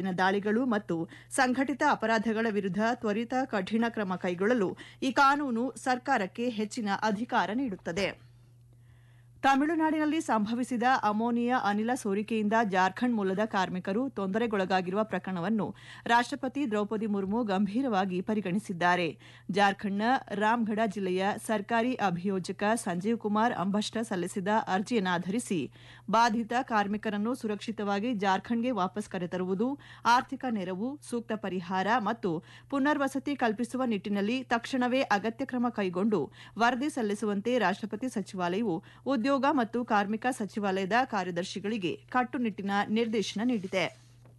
ಮೇಲಿನ ದಾಳಿಗಳು ಮತ್ತು ಸಂಘಟಿತ ಅಪರಾಧಗಳ ವಿರುದ್ಧ ತ್ವರಿತ ಕಠಿಣ ಕ್ರಮ ಕೈಗೊಳ್ಳಲು ಈ ಕಾನೂನು ಸರ್ಕಾರಕ್ಕೆ ಹೆಚ್ಚಿನ ಅಧಿಕಾರ ನೀಡುತ್ತದೆ ತಮಿಳುನಾಡಿನಲ್ಲಿ ಸಂಭವಿಸಿದ ಅಮೋನಿಯಾ ಅನಿಲ ಸೋರಿಕೆಯಿಂದ ಜಾರ್ಖಂಡ್ ಮೂಲದ ಕಾರ್ಮಿಕರು ತೊಂದರೆಗೊಳಗಾಗಿರುವ ಪ್ರಕರಣವನ್ನು ರಾಷ್ಟಪತಿ ದ್ರೌಪದಿ ಮುರ್ಮು ಗಂಭೀರವಾಗಿ ಪರಿಗಣಿಸಿದ್ದಾರೆ ಜಾರ್ಖಂಡ್ನ ರಾಮ್ಗಢ ಜಿಲ್ಲೆಯ ಸರ್ಕಾರಿ ಅಭಿಯೋಜಕ ಸಂಜೀವ್ ಕುಮಾರ್ ಅಂಬಷ್ಟ ಸಲ್ಲಿಸಿದ ಅರ್ಜಿಯನ್ನಾಧರಿಸಿ ಬಾಧಿತ ಕಾರ್ಮಿಕರನ್ನು ಸುರಕ್ಷಿತವಾಗಿ ಜಾರ್ಖಂಡ್ಗೆ ವಾಪಸ್ ಕರೆತರುವುದು ಆರ್ಥಿಕ ನೆರವು ಸೂಕ್ತ ಪರಿಹಾರ ಮತ್ತು ಪುನರ್ವಸತಿ ಕಲ್ಪಿಸುವ ನಿಟ್ಟಿನಲ್ಲಿ ತಕ್ಷಣವೇ ಅಗತ್ಯ ಕ್ರಮ ಕೈಗೊಂಡು ವರದಿ ಸಲ್ಲಿಸುವಂತೆ ರಾಷ್ಟಪತಿ ಸಚಿವಾಲಯವು ಉದ್ಯೋಗ ಮತ್ತು ಕಾರ್ಮಿಕ ಸಚಿವಾಲಯದ ಕಾರ್ಯದರ್ಶಿಗಳಿಗೆ ಕಟ್ಟುನಿಟ್ಟಿನ ನಿರ್ದೇಶನ ನೀಡಿದೆ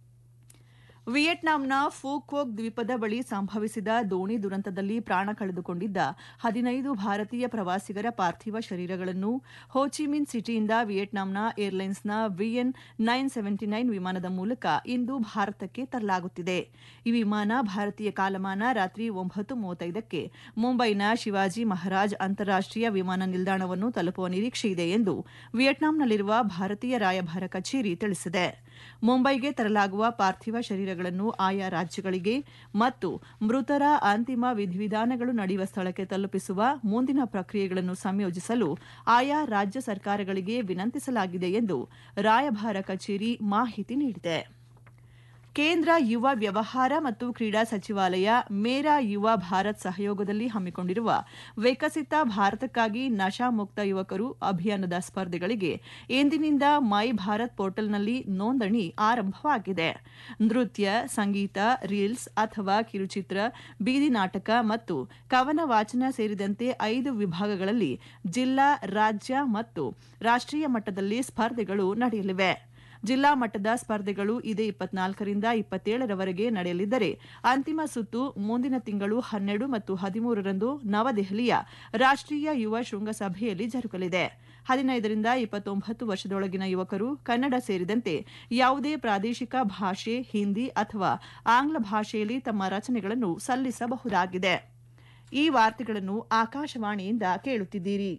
ವಿಯೆಟ್ನಾಂನ ಫೂಕೋಕ್ ದ್ವೀಪದ ಬಳಿ ಸಂಭವಿಸಿದ ದೋಣಿ ದುರಂತದಲ್ಲಿ ಪ್ರಾಣ ಕಳೆದುಕೊಂಡಿದ್ದ ಹದಿನೈದು ಭಾರತೀಯ ಪ್ರವಾಸಿಗರ ಪಾರ್ಥಿವ ಶರೀರಗಳನ್ನು ಹೋಚಿಮಿನ್ ಸಿಟಿಯಿಂದ ವಿಯೆಟ್ನಾಂನ ಏರ್ಲೈನ್ಸ್ನ ವಿಎನ್ ನೈನ್ ಸೆವೆಂಟಿ ನೈನ್ ವಿಮಾನದ ಮೂಲಕ ಇಂದು ಭಾರತಕ್ಕೆ ತರಲಾಗುತ್ತಿದೆ ಈ ವಿಮಾನ ಭಾರತೀಯ ಕಾಲಮಾನ ರಾತ್ರಿ ಒಂಬತ್ತು ಮೂವತ್ತೈದಕ್ಕೆ ಮುಂಬೈನ ಶಿವಾಜಿ ಮಹಾರಾಜ್ ಅಂತಾರಾಷ್ಟೀಯ ವಿಮಾನ ನಿಲ್ದಾಣವನ್ನು ತಲುಪುವ ನಿರೀಕ್ಷೆಯಿದೆ ಎಂದು ವಿಯೆಟ್ನಾಂನಲ್ಲಿರುವ ಭಾರತೀಯ ರಾಯಭಾರ ಕಚೇರಿ ತಿಳಿಸಿದೆ ಮುಂಬೈಗೆ ತರಲಾಗುವ ಪಾರ್ಥಿವ ಶರೀರಗಳನ್ನು ಆಯಾ ರಾಜ್ಯಗಳಿಗೆ ಮತ್ತು ಮೃತರ ಅಂತಿಮ ವಿಧಿವಿಧಾನಗಳು ನಡೆಯುವ ಸ್ಥಳಕ್ಕೆ ತಲುಪಿಸುವ ಮುಂದಿನ ಪ್ರಕ್ರಿಯೆಗಳನ್ನು ಸಂಯೋಜಿಸಲು ಆಯಾ ರಾಜ್ಯ ಸರ್ಕಾರಗಳಿಗೆ ವಿನಂತಿಸಲಾಗಿದೆ ಎಂದು ರಾಯಭಾರ ಕಚೇರಿ ಮಾಹಿತಿ ನೀಡಿದೆ ಕೇಂದ್ರ ಯುವ ವ್ಯವಹಾರ ಮತ್ತು ಕ್ರೀಡಾ ಸಚಿವಾಲಯ ಮೇರಾ ಯುವ ಭಾರತ್ ಸಹಯೋಗದಲ್ಲಿ ಹಮ್ಮಿಕೊಂಡಿರುವ ವಿಕಸಿತ ಭಾರತಕ್ಕಾಗಿ ನಶಾಮುಕ್ತ ಯುವಕರು ಅಭಿಯಾನದ ಸ್ಪರ್ಧೆಗಳಿಗೆ ಇಂದಿನಿಂದ ಮೈ ಭಾರತ್ ಪೋರ್ಟಲ್ನಲ್ಲಿ ನೋಂದಣಿ ಆರಂಭವಾಗಿದೆ ನೃತ್ಯ ಸಂಗೀತ ರೀಲ್ಸ್ ಅಥವಾ ಕಿರುಚಿತ್ರ ಬೀದಿ ನಾಟಕ ಮತ್ತು ಕವನ ವಾಚನ ಸೇರಿದಂತೆ ಐದು ವಿಭಾಗಗಳಲ್ಲಿ ಜಿಲ್ಲಾ ರಾಜ್ಯ ಮತ್ತು ರಾಷ್ಟೀಯ ಮಟ್ಟದಲ್ಲಿ ಸ್ಪರ್ಧೆಗಳು ನಡೆಯಲಿವೆ ಜಿಲ್ಲಾ ಮಟ್ಟದ ಸ್ಪರ್ಧೆಗಳು ಇದೇ ಇಪ್ಪತ್ನಾಲ್ಕರಿಂದ ಇಪ್ಪತ್ತೇಳರವರೆಗೆ ನಡೆಯಲಿದ್ದರೆ ಅಂತಿಮ ಸುತ್ತು ಮುಂದಿನ ತಿಂಗಳು ಹನ್ನೆರಡು ಮತ್ತು ಹದಿಮೂರರಂದು ನವದೆಹಲಿಯ ರಾಷ್ಟೀಯ ಯುವ ಶೃಂಗಸಭೆಯಲ್ಲಿ ಜರುಗಲಿದೆ ಹದಿನೈದರಿಂದ ಇಪ್ಪತ್ತೊಂಬತ್ತು ವರ್ಷದೊಳಗಿನ ಯುವಕರು ಕನ್ನಡ ಸೇರಿದಂತೆ ಯಾವುದೇ ಪ್ರಾದೇಶಿಕ ಭಾಷೆ ಹಿಂದಿ ಅಥವಾ ಆಂಗ್ಲ ಭಾಷೆಯಲ್ಲಿ ತಮ್ಮ ರಚನೆಗಳನ್ನು ಸಲ್ಲಿಸಬಹುದಾಗಿದೆ ಈ ವಾರ್ತೆಗಳನ್ನು ಆಕಾಶವಾಣಿಯಿಂದ ಕೇಳುತ್ತಿದ್ದೀರಿ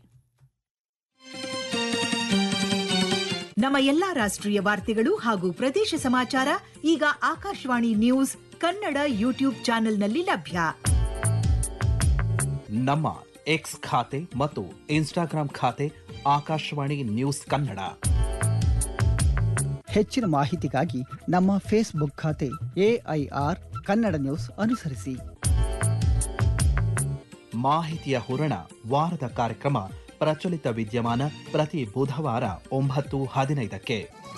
ನಮ್ಮ ಎಲ್ಲಾ ರಾಷ್ಟ್ರೀಯ ವಾರ್ತೆಗಳು ಹಾಗೂ ಪ್ರದೇಶ ಸಮಾಚಾರ ಈಗ ಆಕಾಶವಾಣಿ ನ್ಯೂಸ್ ಕನ್ನಡ ಯೂಟ್ಯೂಬ್ ಚಾನೆಲ್ನಲ್ಲಿ ಲಭ್ಯ ನಮ್ಮ ಎಕ್ಸ್ ಖಾತೆ ಮತ್ತು ಇನ್ಸ್ಟಾಗ್ರಾಂ ಖಾತೆ ಆಕಾಶವಾಣಿ ನ್ಯೂಸ್ ಕನ್ನಡ ಹೆಚ್ಚಿನ ಮಾಹಿತಿಗಾಗಿ ನಮ್ಮ ಫೇಸ್ಬುಕ್ ಖಾತೆ ಎಐಆರ್ ಕನ್ನಡ ನ್ಯೂಸ್ ಅನುಸರಿಸಿ ಮಾಹಿತಿಯ ಹೂರಣ ವಾರದ ಕಾರ್ಯಕ್ರಮ ಪ್ರಚಲಿತ ವಿದ್ಯಮಾನ ಪ್ರತಿ ಬುಧವಾರ ಒಂಬತ್ತು ಹದಿನೈದಕ್ಕೆ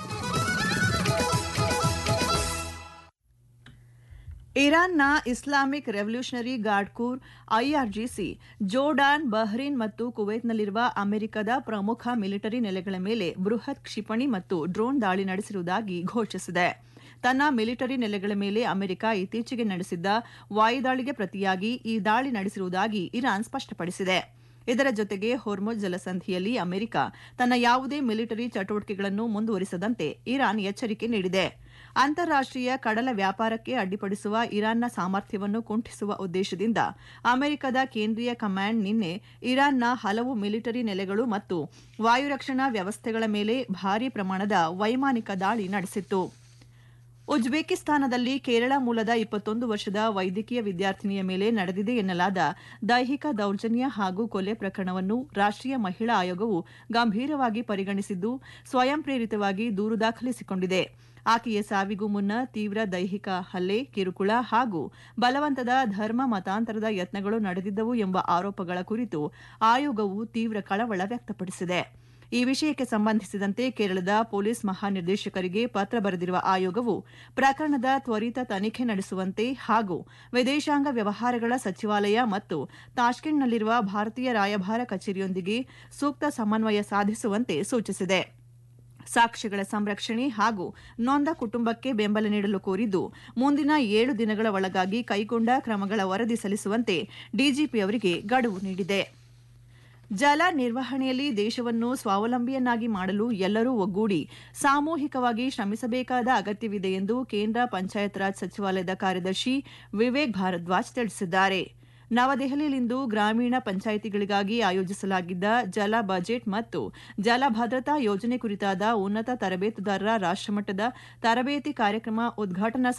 ಇರಾನ್ನ Islamic revolutionary guard corps IRGC Jordan Bahrain ಮತ್ತು ಕುವೈತ್ನಲ್ಲಿರುವ ಅಮೆರಿಕದ ಪ್ರಮುಖ ಮಿಲಿಟರಿ ನೆಲೆಗಳ ಮೇಲೆ ಬೃಹತ್ ಕ್ಷಿಪಣಿ ಮತ್ತು ಡ್ರೋನ್ ದಾಳಿ ನಡೆಸಿರುವುದಾಗಿ ಘೋಷಿಸಿದೆ ತನ್ನ ಮಿಲಿಟರಿ ನೆಲೆಗಳ ಮೇಲೆ ಅಮೆರಿಕ ಇತ್ತೀಚೆಗೆ ನಡೆಸಿದ್ದ ವಾಯುದಾಳಿಗೆ ಪ್ರತಿಯಾಗಿ ಈ ದಾಳಿ ನಡೆಸಿರುವುದಾಗಿ ಇರಾನ್ ಸ್ಪಷ್ಟಪಡಿಸಿದೆ ಇದರ ಜೊತೆಗೆ ಹೊರ್ಮುಜ್ ಜಲಸಂಧಿಯಲ್ಲಿ ಅಮೆರಿಕ ತನ್ನ ಯಾವುದೇ ಮಿಲಿಟರಿ ಚಟುವಟಿಕೆಗಳನ್ನು ಮುಂದುವರಿಸದಂತೆ ಇರಾನ್ ಎಚ್ಚರಿಕೆ ನೀಡಿದೆ ಅಂತಾರಾಷ್ಟೀಯ ಕಡಲ ವ್ಯಾಪಾರಕ್ಕೆ ಅಡ್ಡಿಪಡಿಸುವ ಇರಾನ್ನ ಸಾಮರ್ಥ್ಯವನ್ನು ಕುಂಠಿಸುವ ಉದ್ದೇಶದಿಂದ ಅಮೆರಿಕದ ಕೇಂದ್ರೀಯ ಕಮಾಂಡ್ ನಿನ್ನೆ ಇರಾನ್ನ ಹಲವು ಮಿಲಿಟರಿ ನೆಲೆಗಳು ಮತ್ತು ವಾಯುರಕ್ಷಣಾ ವ್ಯವಸ್ಥೆಗಳ ಮೇಲೆ ಭಾರೀ ಪ್ರಮಾಣದ ವೈಮಾನಿಕ ದಾಳಿ ನಡೆಸಿತ್ತು ಉಜ್ಬೇಕಿಸ್ತಾನದಲ್ಲಿ ಕೇರಳ ಮೂಲದ ಇಪ್ಪತ್ತೊಂದು ವರ್ಷದ ವೈದ್ಯಕೀಯ ವಿದ್ಯಾರ್ಥಿನಿಯ ಮೇಲೆ ನಡೆದಿದೆ ಎನ್ನಲಾದ ದೈಹಿಕ ದೌರ್ಜನ್ಯ ಹಾಗೂ ಕೊಲೆ ಪ್ರಕರಣವನ್ನು ರಾಷ್ಟೀಯ ಮಹಿಳಾ ಆಯೋಗವು ಗಂಭೀರವಾಗಿ ಪರಿಗಣಿಸಿದ್ದು ಸ್ವಯಂ ಪ್ರೇರಿತವಾಗಿ ದೂರು ದಾಖಲಿಸಿಕೊಂಡಿದೆ ಆಕೆಯ ಸಾವಿಗೂ ಮುನ್ನ ತೀವ್ರ ದೈಹಿಕ ಹಲ್ಲೆ ಕಿರುಕುಳ ಹಾಗೂ ಬಲವಂತದ ಧರ್ಮ ಮತಾಂತರದ ಯತ್ನಗಳು ನಡೆದಿದ್ದವು ಎಂಬ ಆರೋಪಗಳ ಕುರಿತು ಆಯೋಗವು ತೀವ್ರ ಕಳವಳ ವ್ಯಕ್ತಪಡಿಸಿದೆ ಈ ವಿಷಯಕ್ಕೆ ಸಂಬಂಧಿಸಿದಂತೆ ಕೇರಳದ ಪೊಲೀಸ್ ಮಹಾನಿರ್ದೇಶಕರಿಗೆ ಪತ್ರ ಬರೆದಿರುವ ಆಯೋಗವು ಪ್ರಕರಣದ ತ್ವರಿತ ತನಿಖೆ ನಡೆಸುವಂತೆ ಹಾಗೂ ವಿದೇಶಾಂಗ ವ್ಯವಹಾರಗಳ ಸಚಿವಾಲಯ ಮತ್ತು ತಾಷ್ಕೆಂಟ್ನಲ್ಲಿರುವ ಭಾರತೀಯ ರಾಯಭಾರ ಕಚೇರಿಯೊಂದಿಗೆ ಸೂಕ್ತ ಸಮನ್ವಯ ಸಾಧಿಸುವಂತೆ ಸೂಚಿಸಿದೆ ಸಾಕ್ಷ್ಯಗಳ ಸಂರಕ್ಷಣೆ ಹಾಗೂ ನೊಂದ ಕುಟುಂಬಕ್ಕೆ ಬೆಂಬಲ ನೀಡಲು ಕೋರಿದ್ದು ಮುಂದಿನ ಏಳು ದಿನಗಳ ಒಳಗಾಗಿ ಕೈಗೊಂಡ ಕ್ರಮಗಳ ವರದಿ ಸಲ್ಲಿಸುವಂತೆ ಡಿಜಿಪಿ ಅವರಿಗೆ ಗಡುವು ನೀಡಿದೆ ಜಲ ನಿರ್ವಹಣೆಯಲ್ಲಿ ದೇಶವನ್ನು ಸ್ವಾವಲಂಬಿಯನ್ನಾಗಿ ಮಾಡಲು ಎಲ್ಲರೂ ಒಗ್ಗೂಡಿ ಸಾಮೂಹಿಕವಾಗಿ ಶ್ರಮಿಸಬೇಕಾದ ಅಗತ್ಯವಿದೆ ಎಂದು ಕೇಂದ್ರ ಪಂಚಾಯತ್ ರಾಜ್ ಸಚಿವಾಲಯದ ಕಾರ್ಯದರ್ಶಿ ವಿವೇಕ್ ಭಾರದ್ವಾಜ್ ತಿಳಿಸಿದ್ದಾರೆ ನವದೆಹಲಿಯಲ್ಲಿಂದು ಗ್ರಾಮೀಣ ಪಂಚಾಯಿತಿಗಳಿಗಾಗಿ ಆಯೋಜಿಸಲಾಗಿದ್ದ ಜಲ ಬಜೆಟ್ ಮತ್ತು ಜಲ ಭದ್ರತಾ ಯೋಜನೆ ಕುರಿತಾದ ಉನ್ನತ ತರಬೇತುದಾರರ ರಾಷ್ಟಮಟ್ಟದ ತರಬೇತಿ ಕಾರ್ಯಕ್ರಮ ಉದ್ಘಾಟನಾ